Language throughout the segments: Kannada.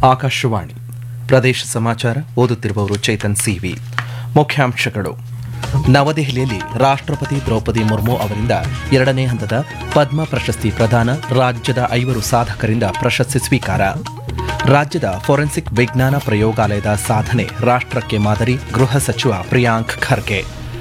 ಆಕಾಶವಾಣಿ ಪ್ರದೇಶ ಸಮಾಚಾರ ಓದುತ್ತಿರುವವರು ಚೇತನ್ ಸಿವಿ ಮುಖ್ಯಾಂಶಗಳು ನವದೆಹಲಿಯಲ್ಲಿ ರಾಷ್ಟ್ರಪತಿ ದ್ರೌಪದಿ ಮುರ್ಮು ಅವರಿಂದ ಎರಡನೇ ಹಂತದ ಪದ್ಮ ಪ್ರಶಸ್ತಿ ಪ್ರದಾನ ರಾಜ್ಯದ ಐವರು ಸಾಧಕರಿಂದ ಪ್ರಶಸ್ತಿ ಸ್ವೀಕಾರ ರಾಜ್ಯದ ಫೋರೆನ್ಸಿಕ್ ವಿಜ್ಞಾನ ಪ್ರಯೋಗಾಲಯದ ಸಾಧನೆ ರಾಷ್ಟ್ರಕ್ಕೆ ಮಾದರಿ ಗೃಹ ಸಚಿವ ಪ್ರಿಯಾಂಕ್ ಖರ್ಗೆ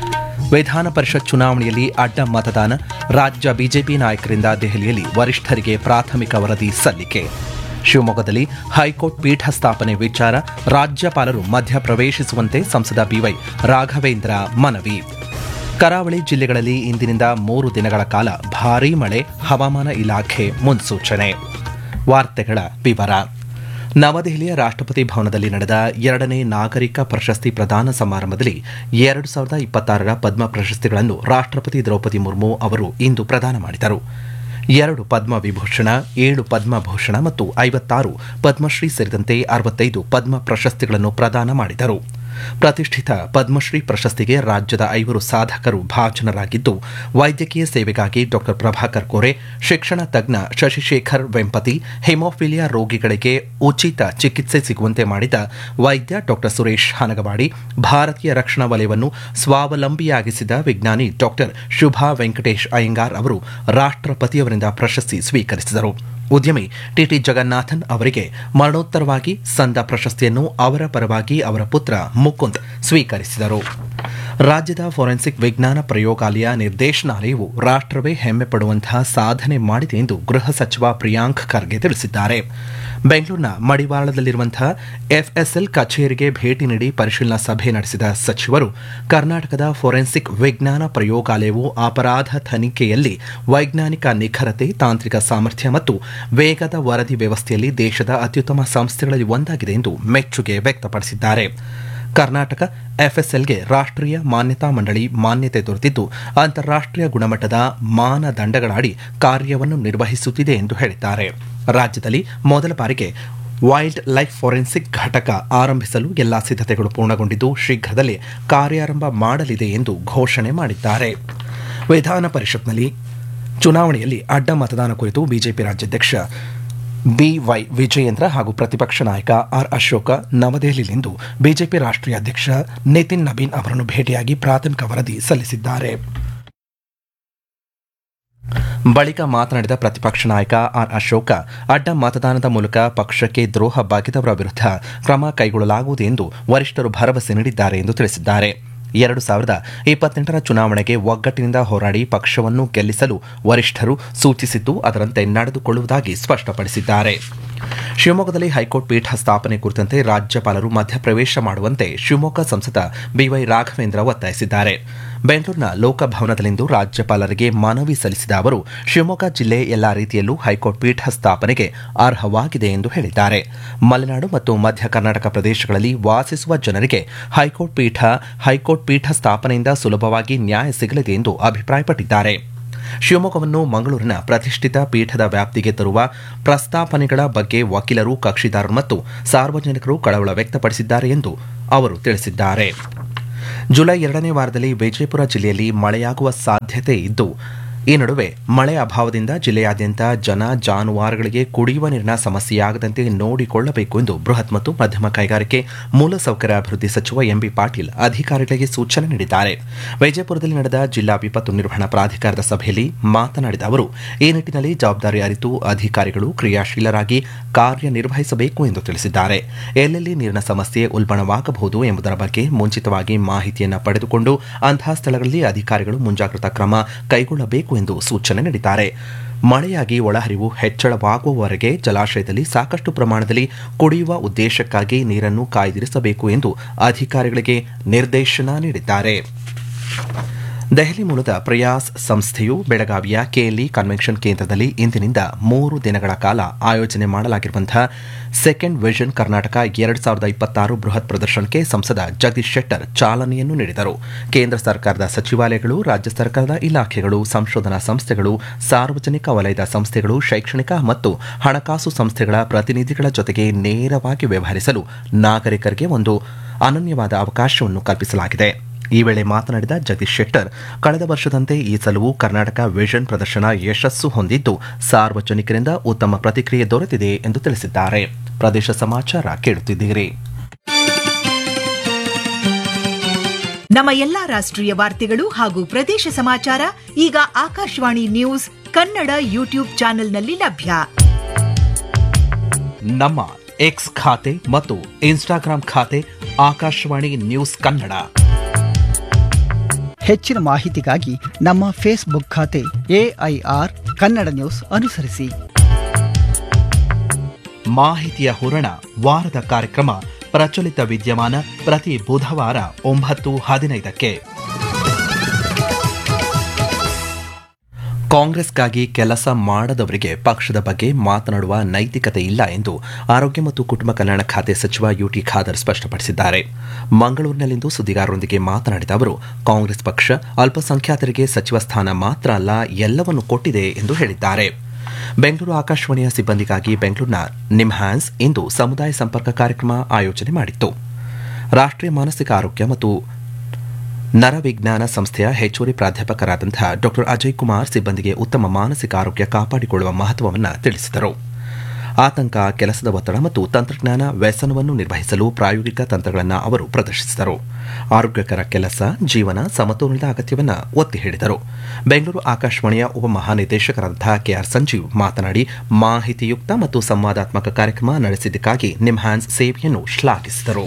ವಿಧಾನ ಪರಿಷತ್ ಚುನಾವಣೆಯಲ್ಲಿ ಅಡ್ಡ ಮತದಾನ ರಾಜ್ಯ ಬಿಜೆಪಿ ನಾಯಕರಿಂದ ದೆಹಲಿಯಲ್ಲಿ ವರಿಷ್ಠರಿಗೆ ಪ್ರಾಥಮಿಕ ವರದಿ ಸಲ್ಲಿಕೆ ಶಿವಮೊಗ್ಗದಲ್ಲಿ ಹೈಕೋರ್ಟ್ ಪೀಠ ಸ್ಥಾಪನೆ ವಿಚಾರ ರಾಜ್ಯಪಾಲರು ಮಧ್ಯಪ್ರವೇಶಿಸುವಂತೆ ಸಂಸದ ಬಿವೈ ರಾಘವೇಂದ್ರ ಮನವಿ ಕರಾವಳಿ ಜಿಲ್ಲೆಗಳಲ್ಲಿ ಇಂದಿನಿಂದ ಮೂರು ದಿನಗಳ ಕಾಲ ಭಾರೀ ಮಳೆ ಹವಾಮಾನ ಇಲಾಖೆ ಮುನ್ಸೂಚನೆ ವಾರ್ತೆಗಳ ವಿವರ ನವದೆಹಲಿಯ ರಾಷ್ಟ್ರಪತಿ ಭವನದಲ್ಲಿ ನಡೆದ ಎರಡನೇ ನಾಗರಿಕ ಪ್ರಶಸ್ತಿ ಪ್ರದಾನ ಸಮಾರಂಭದಲ್ಲಿ ಎರಡು ಸಾವಿರದ ಇಪ್ಪತ್ತಾರರ ಪದ್ಮ ಪ್ರಶಸ್ತಿಗಳನ್ನು ರಾಷ್ಟ್ರಪತಿ ದ್ರೌಪದಿ ಮುರ್ಮು ಅವರು ಇಂದು ಪ್ರದಾನ ಮಾಡಿದರು ಎರಡು ಪದ್ಮ ವಿಭೂಷಣ ಏಳು ಪದ್ಮಭೂಷಣ ಮತ್ತು ಐವತ್ತಾರು ಪದ್ಮಶ್ರೀ ಸೇರಿದಂತೆ ಅರವತ್ತೈದು ಪದ್ಮ ಪ್ರಶಸ್ತಿಗಳನ್ನು ಪ್ರದಾನ ಮಾಡಿದರು ಪ್ರತಿಷ್ಠಿತ ಪದ್ಮಶ್ರೀ ಪ್ರಶಸ್ತಿಗೆ ರಾಜ್ಯದ ಐವರು ಸಾಧಕರು ಭಾಜನರಾಗಿದ್ದು ವೈದ್ಯಕೀಯ ಸೇವೆಗಾಗಿ ಡಾ ಪ್ರಭಾಕರ್ ಕೋರೆ ಶಿಕ್ಷಣ ತಜ್ಞ ಶಶಿಶೇಖರ್ ವೆಂಪತಿ ಹೆಮೋಫಿಲಿಯಾ ರೋಗಿಗಳಿಗೆ ಉಚಿತ ಚಿಕಿತ್ಸೆ ಸಿಗುವಂತೆ ಮಾಡಿದ ವೈದ್ಯ ಡಾ ಸುರೇಶ್ ಹನಗವಾಡಿ ಭಾರತೀಯ ರಕ್ಷಣಾ ವಲಯವನ್ನು ಸ್ವಾವಲಂಬಿಯಾಗಿಸಿದ ವಿಜ್ಞಾನಿ ಡಾ ಶುಭಾ ವೆಂಕಟೇಶ್ ಅಯ್ಯಂಗಾರ್ ಅವರು ರಾಷ್ಟ್ರಪತಿಯವರಿಂದ ಪ್ರಶಸ್ತಿ ಸ್ವೀಕರಿಸಿದರು ಉದ್ಯಮಿ ಟಿಟಿ ಜಗನ್ನಾಥನ್ ಅವರಿಗೆ ಮರಣೋತ್ತರವಾಗಿ ಸಂದ ಪ್ರಶಸ್ತಿಯನ್ನು ಅವರ ಪರವಾಗಿ ಅವರ ಪುತ್ರ ಮುಕುಂದ್ ಸ್ವೀಕರಿಸಿದರು ರಾಜ್ಯದ ಫೋರೆನ್ಸಿಕ್ ವಿಜ್ಞಾನ ಪ್ರಯೋಗಾಲಯ ನಿರ್ದೇಶನಾಲಯವು ರಾಷ್ಟ್ರವೇ ಹೆಮ್ಮೆ ಪಡುವಂತಹ ಸಾಧನೆ ಮಾಡಿದೆ ಎಂದು ಗೃಹ ಸಚಿವ ಪ್ರಿಯಾಂಕ್ ಖರ್ಗೆ ತಿಳಿಸಿದ್ದಾರೆ ಬೆಂಗಳೂರಿನ ಮಡಿವಾಳದಲ್ಲಿರುವಂತಹ ಎಫ್ಎಸ್ಎಲ್ ಕಚೇರಿಗೆ ಭೇಟಿ ನೀಡಿ ಪರಿಶೀಲನಾ ಸಭೆ ನಡೆಸಿದ ಸಚಿವರು ಕರ್ನಾಟಕದ ಫೋರೆನ್ಸಿಕ್ ವಿಜ್ಞಾನ ಪ್ರಯೋಗಾಲಯವು ಅಪರಾಧ ತನಿಖೆಯಲ್ಲಿ ವೈಜ್ಞಾನಿಕ ನಿಖರತೆ ತಾಂತ್ರಿಕ ಸಾಮರ್ಥ್ಯ ಮತ್ತು ವೇಗದ ವರದಿ ವ್ಯವಸ್ಥೆಯಲ್ಲಿ ದೇಶದ ಅತ್ಯುತ್ತಮ ಸಂಸ್ಥೆಗಳಲ್ಲಿ ಒಂದಾಗಿದೆ ಎಂದು ಮೆಚ್ಚುಗೆ ವ್ಯಕ್ತಪಡಿಸಿದ್ದಾರೆ ಕರ್ನಾಟಕ ಎಫ್ಎಸ್ಎಲ್ಗೆ ರಾಷ್ಟ್ರೀಯ ಮಾನ್ಯತಾ ಮಂಡಳಿ ಮಾನ್ಯತೆ ದೊರೆತಿದ್ದು ಅಂತಾರಾಷ್ಟ್ರೀಯ ಗುಣಮಟ್ಟದ ಮಾನದಂಡಗಳಡಿ ಕಾರ್ಯವನ್ನು ನಿರ್ವಹಿಸುತ್ತಿದೆ ಎಂದು ಹೇಳಿದ್ದಾರೆ ರಾಜ್ಯದಲ್ಲಿ ಮೊದಲ ಬಾರಿಗೆ ವೈಲ್ಡ್ ಲೈಫ್ ಫೋರೆನ್ಸಿಕ್ ಘಟಕ ಆರಂಭಿಸಲು ಎಲ್ಲಾ ಸಿದ್ಧತೆಗಳು ಪೂರ್ಣಗೊಂಡಿದ್ದು ಶೀಘ್ರದಲ್ಲೇ ಕಾರ್ಯಾರಂಭ ಮಾಡಲಿದೆ ಎಂದು ಘೋಷಣೆ ಮಾಡಿದ್ದಾರೆ ವಿಧಾನ ಪರಿಷತ್ನಲ್ಲಿ ಚುನಾವಣೆಯಲ್ಲಿ ಅಡ್ಡ ಮತದಾನ ಕುರಿತು ಬಿಜೆಪಿ ರಾಜ್ಯಾಧ್ಯಕ್ಷ ಬಿವೈ ವಿಜಯೇಂದ್ರ ಹಾಗೂ ಪ್ರತಿಪಕ್ಷ ನಾಯಕ ಆರ್ ಅಶೋಕ ನವದೆಹಲಿಯಲ್ಲಿಂದು ಬಿಜೆಪಿ ರಾಷ್ಟ್ರೀಯ ಅಧ್ಯಕ್ಷ ನಿತಿನ್ ನಬೀನ್ ಅವರನ್ನು ಭೇಟಿಯಾಗಿ ಪ್ರಾಥಮಿಕ ವರದಿ ಸಲ್ಲಿಸಿದ್ದಾರೆ ಬಳಿಕ ಮಾತನಾಡಿದ ಪ್ರತಿಪಕ್ಷ ನಾಯಕ ಆರ್ ಅಶೋಕ ಅಡ್ಡ ಮತದಾನದ ಮೂಲಕ ಪಕ್ಷಕ್ಕೆ ದ್ರೋಹ ಬಗೆದವರ ವಿರುದ್ಧ ಕ್ರಮ ಕೈಗೊಳ್ಳಲಾಗುವುದು ಎಂದು ವರಿಷ್ಠರು ಭರವಸೆ ನೀಡಿದ್ದಾರೆ ಎಂದು ತಿಳಿಸಿದ್ದಾರೆ ಎರಡು ಸಾವಿರದ ಇಪ್ಪತ್ತೆಂಟರ ಚುನಾವಣೆಗೆ ಒಗ್ಗಟ್ಟಿನಿಂದ ಹೋರಾಡಿ ಪಕ್ಷವನ್ನು ಗೆಲ್ಲಿಸಲು ವರಿಷ್ಠರು ಸೂಚಿಸಿದ್ದು ಅದರಂತೆ ನಡೆದುಕೊಳ್ಳುವುದಾಗಿ ಸ್ಪಷ್ಟಪಡಿಸಿದ್ದಾರೆ ಶಿವಮೊಗ್ಗದಲ್ಲಿ ಹೈಕೋರ್ಟ್ ಪೀಠ ಸ್ಥಾಪನೆ ಕುರಿತಂತೆ ರಾಜ್ಯಪಾಲರು ಮಧ್ಯಪ್ರವೇಶ ಮಾಡುವಂತೆ ಶಿವಮೊಗ್ಗ ಸಂಸದ ಬಿವೈ ರಾಘವೇಂದ್ರ ಒತ್ತಾಯಿಸಿದ್ದಾರೆ ಬೆಂಗಳೂರಿನ ಲೋಕಭವನದಲ್ಲಿಂದು ರಾಜ್ಯಪಾಲರಿಗೆ ಮನವಿ ಸಲ್ಲಿಸಿದ ಅವರು ಶಿವಮೊಗ್ಗ ಜಿಲ್ಲೆ ಎಲ್ಲಾ ರೀತಿಯಲ್ಲೂ ಹೈಕೋರ್ಟ್ ಪೀಠ ಸ್ಥಾಪನೆಗೆ ಅರ್ಹವಾಗಿದೆ ಎಂದು ಹೇಳಿದ್ದಾರೆ ಮಲೆನಾಡು ಮತ್ತು ಮಧ್ಯ ಕರ್ನಾಟಕ ಪ್ರದೇಶಗಳಲ್ಲಿ ವಾಸಿಸುವ ಜನರಿಗೆ ಹೈಕೋರ್ಟ್ ಪೀಠ ಹೈಕೋರ್ಟ್ ಪೀಠ ಸ್ಥಾಪನೆಯಿಂದ ಸುಲಭವಾಗಿ ನ್ಯಾಯ ಸಿಗಲಿದೆ ಎಂದು ಅಭಿಪ್ರಾಯಪಟ್ಟಿದ್ದಾರೆ ಶಿವಮೊಗ್ಗವನ್ನು ಮಂಗಳೂರಿನ ಪ್ರತಿಷ್ಠಿತ ಪೀಠದ ವ್ಯಾಪ್ತಿಗೆ ತರುವ ಪ್ರಸ್ತಾಪನೆಗಳ ಬಗ್ಗೆ ವಕೀಲರು ಕಕ್ಷಿದಾರರು ಮತ್ತು ಸಾರ್ವಜನಿಕರು ಕಳವಳ ವ್ಯಕ್ತಪಡಿಸಿದ್ದಾರೆ ಎಂದು ಅವರು ತಿಳಿಸಿದ್ದಾರೆ ಜುಲೈ ಎರಡನೇ ವಾರದಲ್ಲಿ ವಿಜಯಪುರ ಜಿಲ್ಲೆಯಲ್ಲಿ ಮಳೆಯಾಗುವ ಸಾಧ್ಯತೆ ಇದ್ದು ಈ ನಡುವೆ ಮಳೆ ಅಭಾವದಿಂದ ಜಿಲ್ಲೆಯಾದ್ಯಂತ ಜನ ಜಾನುವಾರುಗಳಿಗೆ ಕುಡಿಯುವ ನೀರಿನ ಸಮಸ್ಯೆಯಾಗದಂತೆ ನೋಡಿಕೊಳ್ಳಬೇಕು ಎಂದು ಬೃಹತ್ ಮತ್ತು ಮಧ್ಯಮ ಕೈಗಾರಿಕೆ ಮೂಲಸೌಕರ್ಯ ಅಭಿವೃದ್ಧಿ ಸಚಿವ ಎಂಬಿ ಪಾಟೀಲ್ ಅಧಿಕಾರಿಗಳಿಗೆ ಸೂಚನೆ ನೀಡಿದ್ದಾರೆ ವಿಜಯಪುರದಲ್ಲಿ ನಡೆದ ಜಿಲ್ಲಾ ವಿಪತ್ತು ನಿರ್ವಹಣಾ ಪ್ರಾಧಿಕಾರದ ಸಭೆಯಲ್ಲಿ ಮಾತನಾಡಿದ ಅವರು ಈ ನಿಟ್ಟಿನಲ್ಲಿ ಜವಾಬ್ದಾರಿ ಅರಿತು ಅಧಿಕಾರಿಗಳು ಕ್ರಿಯಾಶೀಲರಾಗಿ ಕಾರ್ಯನಿರ್ವಹಿಸಬೇಕು ಎಂದು ತಿಳಿಸಿದ್ದಾರೆ ಎಲ್ಲೆಲ್ಲಿ ನೀರಿನ ಸಮಸ್ಯೆ ಉಲ್ಬಣವಾಗಬಹುದು ಎಂಬುದರ ಬಗ್ಗೆ ಮುಂಚಿತವಾಗಿ ಮಾಹಿತಿಯನ್ನು ಪಡೆದುಕೊಂಡು ಅಂತಹ ಸ್ಥಳಗಳಲ್ಲಿ ಅಧಿಕಾರಿಗಳು ಮುಂಜಾಗ್ರತಾ ಕ್ರಮ ಕೈಗೊಳ್ಳಬೇಕು ಎಂದು ಸೂಚನೆ ನೀಡಿದ್ದಾರೆ ಮಳೆಯಾಗಿ ಒಳಹರಿವು ಹೆಚ್ಚಳವಾಗುವವರೆಗೆ ಜಲಾಶಯದಲ್ಲಿ ಸಾಕಷ್ಟು ಪ್ರಮಾಣದಲ್ಲಿ ಕುಡಿಯುವ ಉದ್ದೇಶಕ್ಕಾಗಿ ನೀರನ್ನು ಕಾಯ್ದಿರಿಸಬೇಕು ಎಂದು ಅಧಿಕಾರಿಗಳಿಗೆ ನಿರ್ದೇಶನ ನೀಡಿದ್ದಾರೆ ದೆಹಲಿ ಮೂಲದ ಪ್ರಯಾಸ್ ಸಂಸ್ಥೆಯು ಬೆಳಗಾವಿಯ ಕೆಎಲ್ಇ ಕನ್ವೆನ್ಷನ್ ಕೇಂದ್ರದಲ್ಲಿ ಇಂದಿನಿಂದ ಮೂರು ದಿನಗಳ ಕಾಲ ಆಯೋಜನೆ ಮಾಡಲಾಗಿರುವಂತಹ ಸೆಕೆಂಡ್ ವಿಷನ್ ಕರ್ನಾಟಕ ಎರಡು ಸಾವಿರದ ಇಪ್ಪತ್ತಾರು ಬೃಹತ್ ಪ್ರದರ್ಶನಕ್ಕೆ ಸಂಸದ ಜಗದೀಶ್ ಶೆಟ್ಟರ್ ಚಾಲನೆಯನ್ನು ನೀಡಿದರು ಕೇಂದ್ರ ಸರ್ಕಾರದ ಸಚಿವಾಲಯಗಳು ರಾಜ್ಯ ಸರ್ಕಾರದ ಇಲಾಖೆಗಳು ಸಂಶೋಧನಾ ಸಂಸ್ಥೆಗಳು ಸಾರ್ವಜನಿಕ ವಲಯದ ಸಂಸ್ಥೆಗಳು ಶೈಕ್ಷಣಿಕ ಮತ್ತು ಹಣಕಾಸು ಸಂಸ್ಥೆಗಳ ಪ್ರತಿನಿಧಿಗಳ ಜೊತೆಗೆ ನೇರವಾಗಿ ವ್ಯವಹರಿಸಲು ನಾಗರಿಕರಿಗೆ ಒಂದು ಅನನ್ಯವಾದ ಅವಕಾಶವನ್ನು ಕಲ್ಪಿಸಲಾಗಿದೆ ಈ ವೇಳೆ ಮಾತನಾಡಿದ ಜಗದೀಶ್ ಶೆಟ್ಟರ್ ಕಳೆದ ವರ್ಷದಂತೆ ಈ ಸಲವೂ ಕರ್ನಾಟಕ ವಿಷನ್ ಪ್ರದರ್ಶನ ಯಶಸ್ಸು ಹೊಂದಿದ್ದು ಸಾರ್ವಜನಿಕರಿಂದ ಉತ್ತಮ ಪ್ರತಿಕ್ರಿಯೆ ದೊರೆತಿದೆ ಎಂದು ತಿಳಿಸಿದ್ದಾರೆ ಪ್ರದೇಶ ಸಮಾಚಾರ ಕೇಳುತ್ತಿದ್ದೀರಿ ನಮ್ಮ ಎಲ್ಲಾ ರಾಷ್ಟ್ರೀಯ ವಾರ್ತೆಗಳು ಹಾಗೂ ಪ್ರದೇಶ ಸಮಾಚಾರ ಈಗ ಆಕಾಶವಾಣಿ ನ್ಯೂಸ್ ಕನ್ನಡ ಯೂಟ್ಯೂಬ್ ಚಾನೆಲ್ನಲ್ಲಿ ಲಭ್ಯ ನಮ್ಮ ಎಕ್ಸ್ ಖಾತೆ ಮತ್ತು ಇನ್ಸ್ಟಾಗ್ರಾಂ ಖಾತೆ ಆಕಾಶವಾಣಿ ನ್ಯೂಸ್ ಕನ್ನಡ ಹೆಚ್ಚಿನ ಮಾಹಿತಿಗಾಗಿ ನಮ್ಮ ಫೇಸ್ಬುಕ್ ಖಾತೆ ಎಐಆರ್ ಕನ್ನಡ ನ್ಯೂಸ್ ಅನುಸರಿಸಿ ಮಾಹಿತಿಯ ಹೂರಣ ವಾರದ ಕಾರ್ಯಕ್ರಮ ಪ್ರಚಲಿತ ವಿದ್ಯಮಾನ ಪ್ರತಿ ಬುಧವಾರ ಒಂಬತ್ತು ಹದಿನೈದಕ್ಕೆ ಕಾಂಗ್ರೆಸ್ಗಾಗಿ ಕೆಲಸ ಮಾಡದವರಿಗೆ ಪಕ್ಷದ ಬಗ್ಗೆ ಮಾತನಾಡುವ ನೈತಿಕತೆ ಇಲ್ಲ ಎಂದು ಆರೋಗ್ಯ ಮತ್ತು ಕುಟುಂಬ ಕಲ್ಯಾಣ ಖಾತೆ ಸಚಿವ ಯುಟಿ ಖಾದರ್ ಸ್ಪಷ್ಟಪಡಿಸಿದ್ದಾರೆ ಮಂಗಳೂರಿನಲ್ಲಿಂದು ಸುದ್ದಿಗಾರರೊಂದಿಗೆ ಮಾತನಾಡಿದ ಅವರು ಕಾಂಗ್ರೆಸ್ ಪಕ್ಷ ಅಲ್ಪಸಂಖ್ಯಾತರಿಗೆ ಸಚಿವ ಸ್ಥಾನ ಮಾತ್ರ ಅಲ್ಲ ಎಲ್ಲವನ್ನು ಕೊಟ್ಟಿದೆ ಎಂದು ಹೇಳಿದ್ದಾರೆ ಬೆಂಗಳೂರು ಆಕಾಶವಾಣಿಯ ಸಿಬ್ಬಂದಿಗಾಗಿ ಬೆಂಗಳೂರಿನ ನಿಮ್ಹ್ಯಾನ್ಸ್ ಇಂದು ಸಮುದಾಯ ಸಂಪರ್ಕ ಕಾರ್ಯಕ್ರಮ ಆಯೋಜನೆ ಮಾಡಿತ್ತು ರಾಷ್ಟ್ರೀಯ ಮಾನಸಿಕ ಆರೋಗ್ಯ ಮತ್ತು ನರವಿಜ್ಞಾನ ಸಂಸ್ಥೆಯ ಹೆಚ್ಚುವರಿ ಪ್ರಾಧ್ಯಾಪಕರಾದಂತಹ ಡಾ ಅಜಯ್ ಕುಮಾರ್ ಸಿಬ್ಬಂದಿಗೆ ಉತ್ತಮ ಮಾನಸಿಕ ಆರೋಗ್ಯ ಕಾಪಾಡಿಕೊಳ್ಳುವ ಮಹತ್ವವನ್ನು ತಿಳಿಸಿದರು ಆತಂಕ ಕೆಲಸದ ಒತ್ತಡ ಮತ್ತು ತಂತ್ರಜ್ಞಾನ ವ್ಯಸನವನ್ನು ನಿರ್ವಹಿಸಲು ಪ್ರಾಯೋಗಿಕ ತಂತ್ರಗಳನ್ನು ಅವರು ಪ್ರದರ್ಶಿಸಿದರು ಆರೋಗ್ಯಕರ ಕೆಲಸ ಜೀವನ ಸಮತೋಲನದ ಅಗತ್ಯವನ್ನು ಒತ್ತಿ ಹೇಳಿದರು ಬೆಂಗಳೂರು ಆಕಾಶವಾಣಿಯ ಉಪಮಹಾನಿರ್ದೇಶಕರಾದಂತಹ ಕೆಆರ್ ಸಂಜೀವ್ ಮಾತನಾಡಿ ಮಾಹಿತಿಯುಕ್ತ ಮತ್ತು ಸಂವಾದಾತ್ಮಕ ಕಾರ್ಯಕ್ರಮ ನಡೆಸಿದ್ದಕ್ಕಾಗಿ ನಿಮ್ಹ್ಯಾನ್ಸ್ ಸೇವೆಯನ್ನು ಶ್ಲಾಘಿಸಿದರು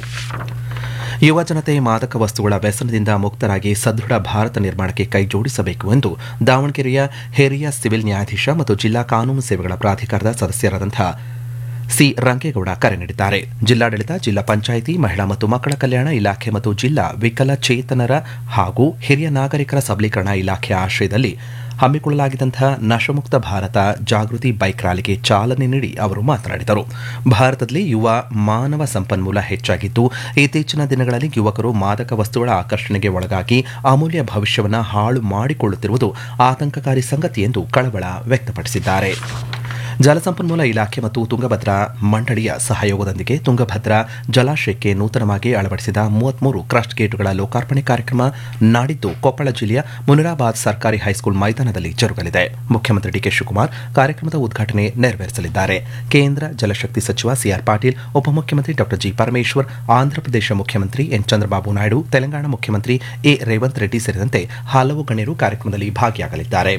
ಯುವ ಜನತೆ ಮಾದಕ ವಸ್ತುಗಳ ವ್ಯಸನದಿಂದ ಮುಕ್ತರಾಗಿ ಸದೃಢ ಭಾರತ ನಿರ್ಮಾಣಕ್ಕೆ ಕೈಜೋಡಿಸಬೇಕು ಎಂದು ದಾವಣಗೆರೆಯ ಹಿರಿಯ ಸಿವಿಲ್ ನ್ಯಾಯಾಧೀಶ ಮತ್ತು ಜಿಲ್ಲಾ ಕಾನೂನು ಸೇವೆಗಳ ಪ್ರಾಧಿಕಾರದ ಸದಸ್ಯರಾದಂತಹ ಸಿ ರಂಗೇಗೌಡ ಕರೆ ನೀಡಿದ್ದಾರೆ ಜಿಲ್ಲಾಡಳಿತ ಜಿಲ್ಲಾ ಪಂಚಾಯಿತಿ ಮಹಿಳಾ ಮತ್ತು ಮಕ್ಕಳ ಕಲ್ಯಾಣ ಇಲಾಖೆ ಮತ್ತು ಜಿಲ್ಲಾ ವಿಕಲಚೇತನರ ಹಾಗೂ ಹಿರಿಯ ನಾಗರಿಕರ ಸಬಲೀಕರಣ ಇಲಾಖೆಯ ಆಶ್ರಯದಲ್ಲಿ ಹಮ್ಮಿಕೊಳ್ಳಲಾಗಿದ್ದಂತಹ ನಶಮುಕ್ತ ಭಾರತ ಜಾಗೃತಿ ಬೈಕ್ ರ್ಯಾಲಿಗೆ ಚಾಲನೆ ನೀಡಿ ಅವರು ಮಾತನಾಡಿದರು ಭಾರತದಲ್ಲಿ ಯುವ ಮಾನವ ಸಂಪನ್ಮೂಲ ಹೆಚ್ಚಾಗಿದ್ದು ಇತ್ತೀಚಿನ ದಿನಗಳಲ್ಲಿ ಯುವಕರು ಮಾದಕ ವಸ್ತುಗಳ ಆಕರ್ಷಣೆಗೆ ಒಳಗಾಗಿ ಅಮೂಲ್ಯ ಭವಿಷ್ಯವನ್ನು ಹಾಳು ಮಾಡಿಕೊಳ್ಳುತ್ತಿರುವುದು ಆತಂಕಕಾರಿ ಸಂಗತಿ ಎಂದು ಕಳವಳ ವ್ಯಕ್ತಪಡಿಸಿದ್ದಾರೆ ಜಲಸಂಪನ್ಮೂಲ ಇಲಾಖೆ ಮತ್ತು ತುಂಗಭದ್ರಾ ಮಂಡಳಿಯ ಸಹಯೋಗದೊಂದಿಗೆ ತುಂಗಭದ್ರಾ ಜಲಾಶಯಕ್ಕೆ ನೂತನವಾಗಿ ಅಳವಡಿಸಿದ ಮೂವತ್ಮೂರು ಕ್ರಸ್ಟ್ ಗೇಟುಗಳ ಲೋಕಾರ್ಪಣೆ ಕಾರ್ಯಕ್ರಮ ನಾಡಿದ್ದು ಕೊಪ್ಪಳ ಜಿಲ್ಲೆಯ ಮುನಿರಾಬಾದ್ ಸರ್ಕಾರಿ ಹೈಸ್ಕೂಲ್ ಮೈದಾನದಲ್ಲಿ ಜರುಗಲಿದೆ ಮುಖ್ಯಮಂತ್ರಿ ಡಿಕೆ ಶಿವಕುಮಾರ್ ಕಾರ್ಯಕ್ರಮದ ಉದ್ಘಾಟನೆ ನೆರವೇರಿಸಲಿದ್ದಾರೆ ಕೇಂದ್ರ ಜಲಶಕ್ತಿ ಸಚಿವ ಸಿಆರ್ ಪಾಟೀಲ್ ಉಪಮುಖ್ಯಮಂತ್ರಿ ಡಾ ಜಿ ಪರಮೇಶ್ವರ್ ಆಂಧ್ರಪ್ರದೇಶ ಮುಖ್ಯಮಂತ್ರಿ ಎನ್ ಚಂದ್ರಬಾಬು ನಾಯ್ಡು ತೆಲಂಗಾಣ ಮುಖ್ಯಮಂತ್ರಿ ಎ ರೇವಂತ್ ರೆಡ್ಡಿ ಸೇರಿದಂತೆ ಹಲವು ಗಣ್ಯರು ಕಾರ್ಯಕ್ರಮದಲ್ಲಿ ಭಾಗಿಯಾಗಲಿದ್ದಾರೆ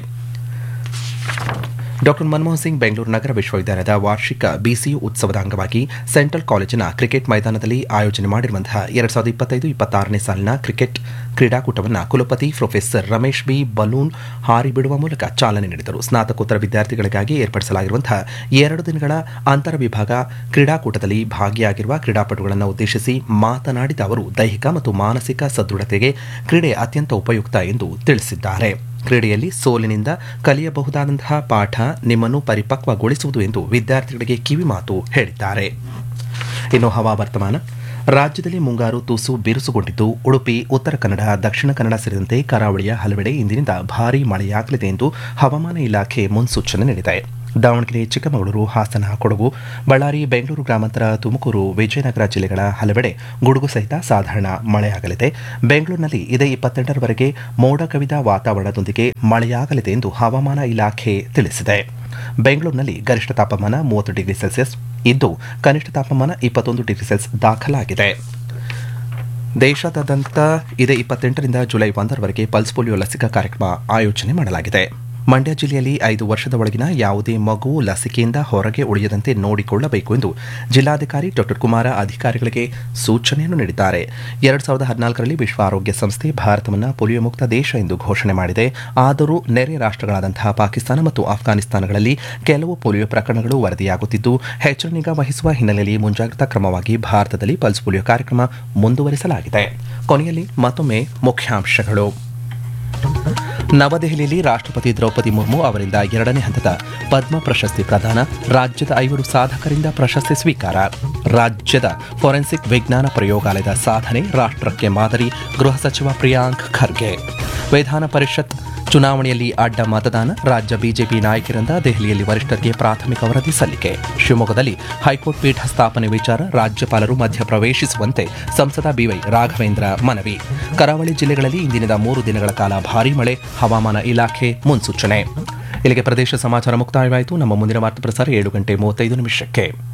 ಡಾಕ್ಟರ್ ಮನಮೋಹನ್ ಸಿಂಗ್ ಬೆಂಗಳೂರು ನಗರ ವಿಶ್ವವಿದ್ಯಾಲಯದ ವಾರ್ಷಿಕ ಬಿಸಿಯು ಉತ್ಸವದ ಅಂಗವಾಗಿ ಸೆಂಟ್ರಲ್ ಕಾಲೇಜಿನ ಕ್ರಿಕೆಟ್ ಮೈದಾನದಲ್ಲಿ ಆಯೋಜನೆ ಮಾಡಿರುವಂತಹ ಎರಡ್ ಸಾವಿರದ ಇಪ್ಪತ್ತೈದು ಇಪ್ಪತ್ತಾರನೇ ಸಾಲಿನ ಕ್ರಿಕೆಟ್ ಕ್ರೀಡಾಕೂಟವನ್ನು ಕುಲಪತಿ ಪ್ರೊಫೆಸರ್ ರಮೇಶ್ ಬಿ ಬಲೂನ್ ಹಾರಿ ಬಿಡುವ ಮೂಲಕ ಚಾಲನೆ ನೀಡಿದರು ಸ್ನಾತಕೋತ್ತರ ವಿದ್ಯಾರ್ಥಿಗಳಿಗಾಗಿ ಏರ್ಪಡಿಸಲಾಗಿರುವಂತಹ ಎರಡು ದಿನಗಳ ಅಂತರ ವಿಭಾಗ ಕ್ರೀಡಾಕೂಟದಲ್ಲಿ ಭಾಗಿಯಾಗಿರುವ ಕ್ರೀಡಾಪಟುಗಳನ್ನು ಉದ್ದೇಶಿಸಿ ಮಾತನಾಡಿದ ಅವರು ದೈಹಿಕ ಮತ್ತು ಮಾನಸಿಕ ಸದೃಢತೆಗೆ ಕ್ರೀಡೆ ಅತ್ಯಂತ ಉಪಯುಕ್ತ ಎಂದು ತಿಳಿಸಿದ್ದಾರೆ ಕ್ರೀಡೆಯಲ್ಲಿ ಸೋಲಿನಿಂದ ಕಲಿಯಬಹುದಾದಂತಹ ಪಾಠ ನಿಮ್ಮನ್ನು ಪರಿಪಕ್ವಗೊಳಿಸುವುದು ಎಂದು ವಿದ್ಯಾರ್ಥಿಗಳಿಗೆ ಕಿವಿಮಾತು ಹೇಳಿದ್ದಾರೆ ಇನ್ನು ಹವಾವರ್ತಮಾನ ರಾಜ್ಯದಲ್ಲಿ ಮುಂಗಾರು ತುಸು ಬಿರುಸುಗೊಂಡಿದ್ದು ಉಡುಪಿ ಉತ್ತರ ಕನ್ನಡ ದಕ್ಷಿಣ ಕನ್ನಡ ಸೇರಿದಂತೆ ಕರಾವಳಿಯ ಹಲವೆಡೆ ಇಂದಿನಿಂದ ಭಾರೀ ಮಳೆಯಾಗಲಿದೆ ಎಂದು ಹವಾಮಾನ ಇಲಾಖೆ ಮುನ್ಸೂಚನೆ ನೀಡಿದೆ ದಾವಣಗೆರೆ ಚಿಕ್ಕಮಗಳೂರು ಹಾಸನ ಕೊಡಗು ಬಳ್ಳಾರಿ ಬೆಂಗಳೂರು ಗ್ರಾಮಾಂತರ ತುಮಕೂರು ವಿಜಯನಗರ ಜಿಲ್ಲೆಗಳ ಹಲವೆಡೆ ಗುಡುಗು ಸಹಿತ ಸಾಧಾರಣ ಮಳೆಯಾಗಲಿದೆ ಬೆಂಗಳೂರಿನಲ್ಲಿ ಇದೇ ಇಪ್ಪತ್ತೆಂಟರವರೆಗೆ ಮೋಡ ಕವಿದ ವಾತಾವರಣದೊಂದಿಗೆ ಮಳೆಯಾಗಲಿದೆ ಎಂದು ಹವಾಮಾನ ಇಲಾಖೆ ತಿಳಿಸಿದೆ ಬೆಂಗಳೂರಿನಲ್ಲಿ ಗರಿಷ್ಠ ತಾಪಮಾನ ಮೂವತ್ತು ಡಿಗ್ರಿ ಸೆಲ್ಸಿಯಸ್ ಇದ್ದು ಕನಿಷ್ಠ ತಾಪಮಾನ ಇಪ್ಪತ್ತೊಂದು ಡಿಗ್ರಿ ಸೆಲ್ಸಿಯಸ್ ದಾಖಲಾಗಿದೆ ದೇಶಾದ್ಯಂತ ಇದೇ ಇಪ್ಪತ್ತೆಂಟರಿಂದ ಜುಲೈ ಒಂದರವರೆಗೆ ಪಲ್ಸ್ ಪೋಲಿಯೋ ಲಸಿಕಾ ಕಾರ್ಯಕ್ರಮ ಆಯೋಜನೆ ಮಾಡಲಾಗಿದೆ ಮಂಡ್ಯ ಜಿಲ್ಲೆಯಲ್ಲಿ ಐದು ವರ್ಷದ ಒಳಗಿನ ಯಾವುದೇ ಮಗುವು ಲಸಿಕೆಯಿಂದ ಹೊರಗೆ ಉಳಿಯದಂತೆ ನೋಡಿಕೊಳ್ಳಬೇಕು ಎಂದು ಜಿಲ್ಲಾಧಿಕಾರಿ ಡಾ ಕುಮಾರ ಅಧಿಕಾರಿಗಳಿಗೆ ಸೂಚನೆಯನ್ನು ನೀಡಿದ್ದಾರೆ ಎರಡು ಸಾವಿರದ ಹದಿನಾಲ್ಕರಲ್ಲಿ ವಿಶ್ವ ಆರೋಗ್ಯ ಸಂಸ್ಥೆ ಭಾರತವನ್ನು ಪೋಲಿಯೋ ಮುಕ್ತ ದೇಶ ಎಂದು ಘೋಷಣೆ ಮಾಡಿದೆ ಆದರೂ ನೆರೆ ರಾಷ್ಟ್ರಗಳಾದಂತಹ ಪಾಕಿಸ್ತಾನ ಮತ್ತು ಅಫ್ಘಾನಿಸ್ತಾನಗಳಲ್ಲಿ ಕೆಲವು ಪೋಲಿಯೋ ಪ್ರಕರಣಗಳು ವರದಿಯಾಗುತ್ತಿದ್ದು ಹೆಚ್ಚಿನ ನಿಗಾ ವಹಿಸುವ ಹಿನ್ನೆಲೆಯಲ್ಲಿ ಮುಂಜಾಗ್ರತಾ ಕ್ರಮವಾಗಿ ಭಾರತದಲ್ಲಿ ಪಲ್ಸ್ ಪೋಲಿಯೋ ಕಾರ್ಯಕ್ರಮ ಮುಂದುವರಿಸಲಾಗಿದೆ ಕೊನೆಯಲ್ಲಿ ಮತ್ತೊಮ್ಮೆ ಮುಖ್ಯಾಂಶಗಳು ನವದೆಹಲಿಯಲ್ಲಿ ರಾಷ್ಟ್ರಪತಿ ದ್ರೌಪದಿ ಮುರ್ಮು ಅವರಿಂದ ಎರಡನೇ ಹಂತದ ಪದ್ಮ ಪ್ರಶಸ್ತಿ ಪ್ರದಾನ ರಾಜ್ಯದ ಐವರು ಸಾಧಕರಿಂದ ಪ್ರಶಸ್ತಿ ಸ್ವೀಕಾರ ರಾಜ್ಯದ ಫೋರೆನ್ಸಿಕ್ ವಿಜ್ಞಾನ ಪ್ರಯೋಗಾಲಯದ ಸಾಧನೆ ರಾಷ್ಟ್ರಕ್ಕೆ ಮಾದರಿ ಗೃಹ ಸಚಿವ ಪ್ರಿಯಾಂಕ್ ಖರ್ಗೆ ವಿಧಾನ ಪರಿಷತ್ ಚುನಾವಣೆಯಲ್ಲಿ ಅಡ್ಡ ಮತದಾನ ರಾಜ್ಯ ಬಿಜೆಪಿ ನಾಯಕರಿಂದ ದೆಹಲಿಯಲ್ಲಿ ವರಿಷ್ಠರಿಗೆ ಪ್ರಾಥಮಿಕ ವರದಿ ಸಲ್ಲಿಕೆ ಶಿವಮೊಗ್ಗದಲ್ಲಿ ಹೈಕೋರ್ಟ್ ಪೀಠ ಸ್ಥಾಪನೆ ವಿಚಾರ ರಾಜ್ಯಪಾಲರು ಮಧ್ಯಪ್ರವೇಶಿಸುವಂತೆ ಸಂಸದ ಬಿವೈ ರಾಘವೇಂದ್ರ ಮನವಿ ಕರಾವಳಿ ಜಿಲ್ಲೆಗಳಲ್ಲಿ ಇಂದಿನಿಂದ ಮೂರು ದಿನಗಳ ಕಾಲ ಭಾರೀ ಮಳೆ ಹವಾಮಾನ ಇಲಾಖೆ ಮುನ್ಸೂಚನೆ ಇಲ್ಲಿಗೆ ಪ್ರದೇಶ ಸಮಾಚಾರ ಮುಕ್ತಾಯವಾಯಿತು ನಮ್ಮ ಮುಂದಿನ ವಾರ್ತಾ ಪ್ರಸಾರ ಏಳು ಗಂಟೆ ಮೂವತ್ತೈದು ನಿಮಿಷಕ್ಕೆ